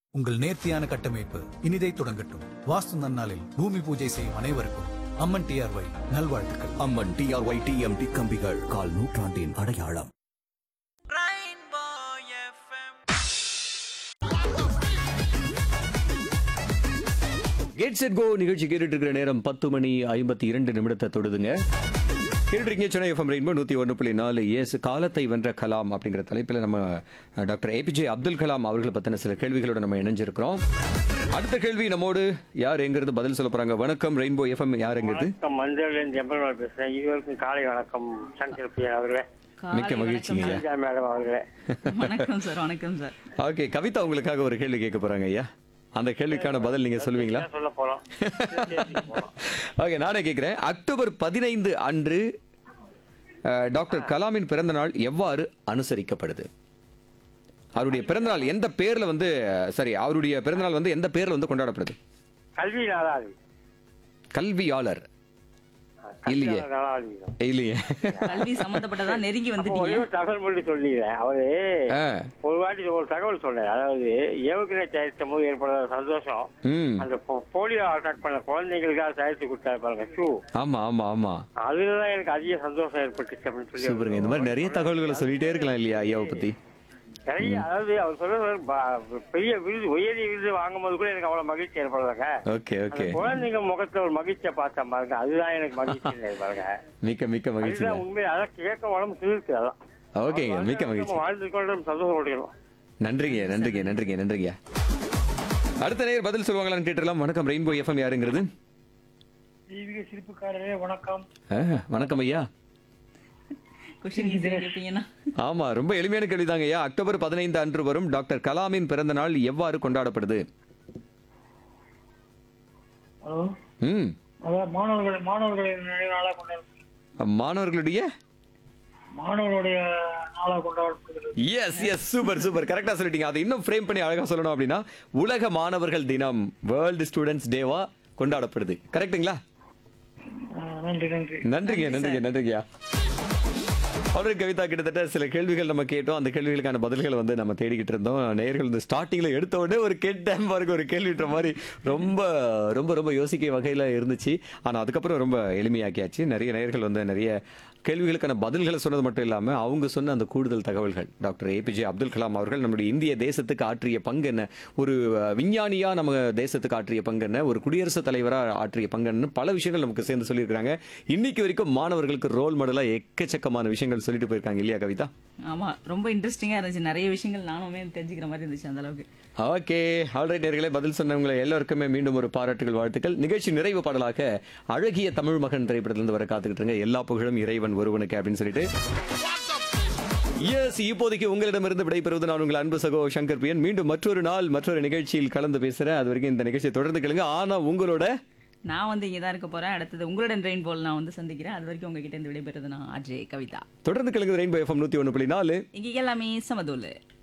உங்கள் நேர்த்தியான கட்டமைப்பு இனிதை தொடங்கட்டும் வாஸ்து நன்னாளில் பூமி பூஜை செய்யும் அனைவருக்கும் அம்மன் டிஆர்ஒய் நல்வாழ்த்துக்கள் அம்மன் டிஆர்ஒய் டிஎம்டி கம்பிகள் கால் நூற்றாண்டின் அடையாளம் கெட் செட் கோ நிகழ்ச்சி கேட்டுட்டு இருக்கிற நேரம் பத்து மணி ஐம்பத்தி இரண்டு நிமிடத்தை தொடுதுங்க கேட்டுருக்கீங்க சென்னை எஃப்எம் ரெயின்போ நூற்றி ஒன்று புள்ளி நாலு எஸ் காலத்தை வென்ற கலாம் அப்படிங்கிற தலைப்பில் நம்ம அஹ், டாக்டர் ஏபிஜே அப்துல் கலாம் அவர்களை பற்றின சில கேள்விகளோட நம்ம இணைஞ்சிருக்கிறோம் அடுத்த கேள்வி நம்மோடு யார் எங்கிறது பதில் சொல்ல போறாங்க வணக்கம் ரெயின்போ எஃப்எம் யார் எங்கிறது வணக்கம் மஞ்சள்லேருந்து எம்பெருமாள் பேசுறேன் இதுவரைக்கும் காலை வணக்கம் சங்கர் பிரியா அவர்களே மிக்க மகிழ்ச்சிங்க ஐயா ராஜா மேடம் அவர்களே வணக்கம் சார் வணக்கம் சார் ஓகே கவிதா உங்களுக்காக ஒரு கேள்வி கேட்க போறாங்க ஐயா அந்த கேள்விக்கான பதில் நீங்க சொல்லுவீங்களா என்ன சொல்ல போறோம் ஓகே நானே கேட்கிறேன் அக்டோபர் பதினைந்து அன்று அஹ், டாக்டர் கலாமின் பிறந்த நாள் எவ்வாறு அனுசரிக்கப்படுது அவருடைய பிறந்தநாள் எந்த பேர்ல வந்து சரி அவருடைய பிறந்தநாள் வந்து எந்த பேர்ல வந்து கொண்டாடப்படுது கல்வி நாளாது கல்வியாளர் இல்லையே நாளாது இல்லையே கல்வி சம்பந்தப்பட்டதா நெருங்கி ஒரே வந்துட்டீங்க ஒரு தகவல் மட்டும் சொல்லிடுறேன் அவரு ஆ, ஒரு வாட்டி ஒரு தகவல் சொன்னார் அதாவது ஏவுகணை தயாரித்த போது ஏற்படுற சந்தோஷம் ம் அந்த போ- போலியோ அட்டாக் பண்ண குழந்தைங்களுக்காக தயாரித்து கொடுத்தாரு பாருங்க ஷூ ஆமா ஆமா ஆமா அதுலதான் எனக்கு அதிக சந்தோஷம் ஏற்பட்டுச்சு அப்படின்னு சொல்லி சூப்பருங்க இந்த மாதிரி நிறைய தகவல்களை சொல்லிட்டே இருக்கலாம் இல்லையா ஐயாவை பத்தி நிறைய அதாவது அவர் சொல்றது ப- பெரிய விருது உயரிய விருது வாங்கும் போது கூட எனக்கு அவ்வளவு மகிழ்ச்சி ஏற்படுறாங்க ஓகே அந்த ஓகே குழந்தைங்க முகத்துல ஒரு மகிழ்ச்சியை பார்த்தேன் பாருங்க அதுதான் எனக்கு மகிழ்ச்சி இல்லை பாருங்க மிக்க மிக்க மகிழ்ச்சிங்க அதுதான் உண்மை அதான் கேட்க உடம்பு சிலிருக்கு அதான் ஓகேங்க மிக்க மகிழ்ச்சி வாழ்ந்து கொண்டு சந்தோஷம் கொடுக்கணும் நன்றிங்க நன்றிங்க நன்றிங்க நன்றிங்க அடுத்த நேர் பதில் சொல்லுவாங்களான்னு கேட்டுடலாம் வணக்கம் ரெயின்போ எஃப்எம் யாருங்கிறது தீவிக சிரிப்புக்காரரே வணக்கம் ஆ, வணக்கம் ஐயா கொஸ்டின் கேட்பீங்கன்னா ஆமா ரொம்ப எளிமையான கேள்விதாங்க ஐயா அக்டோபர் பதினைந்து அன்று வரும் டாக்டர் கலாமின் பிறந்த நாள் எவ்வாறு கொண்டாடப்படுது ஹலோ ம் அதான் மாணவர்கள் மாணவர்களின் நாளாக கொண்டாடப்படுகிறது மாணவர்களுடைய மாணவர்களுடைய நாளாக கொண்டாடப்படுகிறது எஸ் எஸ் சூப்பர் சூப்பர் கரெக்டா சொல்லிட்டீங்க அதை இன்னும் ஃப்ரேம் பண்ணி அழகா சொல்லணும் அப்படின்னா உலக மாணவர்கள் தினம் வேர்ல்டு ஸ்டூடெண்ட்ஸ் டேவா கொண்டாடப்படுது கரெக்ட்டுங்களா ஆ, நன்றி நன்றி நன்றிங்க நன்றிங்க நன்றிங்கய்யா அவரு கவிதா கிட்டத்தட்ட சில கேள்விகள் நம்ம கேட்டோம் அந்த கேள்விகளுக்கான பதில்களை வந்து நம்ம தேடிக்கிட்டு இருந்தோம் நேயர்கள் இந்த ஸ்டார்டிங்ல எடுத்த உடனே ஒரு கேட்ட பாருங்க ஒரு கேள்வின்ற மாதிரி ரொம்ப ரொம்ப ரொம்ப யோசிக்க வகையில இருந்துச்சு ஆனா அதுக்கப்புறம் ரொம்ப எளிமையாக்கியாச்சு நிறைய நேயர்கள் வந்து நிறைய கேள்விகளுக்கான பதில்களை சொன்னது மட்டும் இல்லாம அவங்க சொன்ன அந்த கூடுதல் தகவல்கள் டாக்டர் ஏபிஜே அப்துல் கலாம் அவர்கள் நம்முடைய இந்திய தேசத்துக்கு ஆற்றிய பங்கு என்ன ஒரு அஹ், விஞ்ஞானியா நம்ம தேசத்துக்கு ஆற்றிய பங்கு என்ன ஒரு குடியரசுத் தலைவரா ஆற்றிய பங்கு என்னன்னு பல விஷயங்கள் நமக்கு சேர்ந்து சொல்லியிருக்காங்க இன்னைக்கு வரைக்கும் மாணவர்களுக்கு ரோல் மாடலா எக்கச்சக்கமான விஷயங்கள் சொல்லிட்டு போயிருக்காங்க இல்லையா கவிதா ஆமா ரொம்ப இன்ட்ரெஸ்டிங்கா இருந்துச்சு நிறைய விஷயங்கள் நானுமே தெரிஞ்சுக்கிற மாதிரி இருந்துச்சு அந்த அளவுக்கு ஓகே ஆல்ரைட் நேர்களே பதில் சொன்னவங்களை எல்லாருக்குமே மீண்டும் ஒரு பாராட்டுகள் வாழ்த்துக்கள் நிகழ்ச்சி நிறைவு பாடலாக அழகிய தமிழ் மகன் திரைப்படத்திலிருந்து வர காத்துக்கிட்டு இருங்க எல்லா புகழும் இறைவன் ஒருவனுக்கு அப்படின்னு சொல்லிட்டு எஸ் இப்போதைக்கு உங்களிடமிருந்து விடைபெறுவது நான் உங்கள் அன்பு சகோ சங்கர் பிரியன் மீண்டும் மற்றொரு நாள் மற்றொரு நிகழ்ச்சியில் கலந்து பேசுறேன் அது வரைக்கும் இந்த நிகழ்ச்சியை தொடர்ந்து கேளுங்க ஆனா உங்களோட நான் வந்து இங்கே தான் இருக்க போறேன் அடுத்தது உங்களுடன் ரெயின் போல் நான் வந்து சந்திக்கிறேன் அது வரைக்கும் உங்ககிட்ட இருந்து விடைபெறுறது நான் அஜய் கவிதா தொடர்ந்து கேளுங்க ரெயின்போ எஃப்எம் நூத்தி ஒன்று புள்ளி நாலு இங்கே எல்லாமே சமதூலு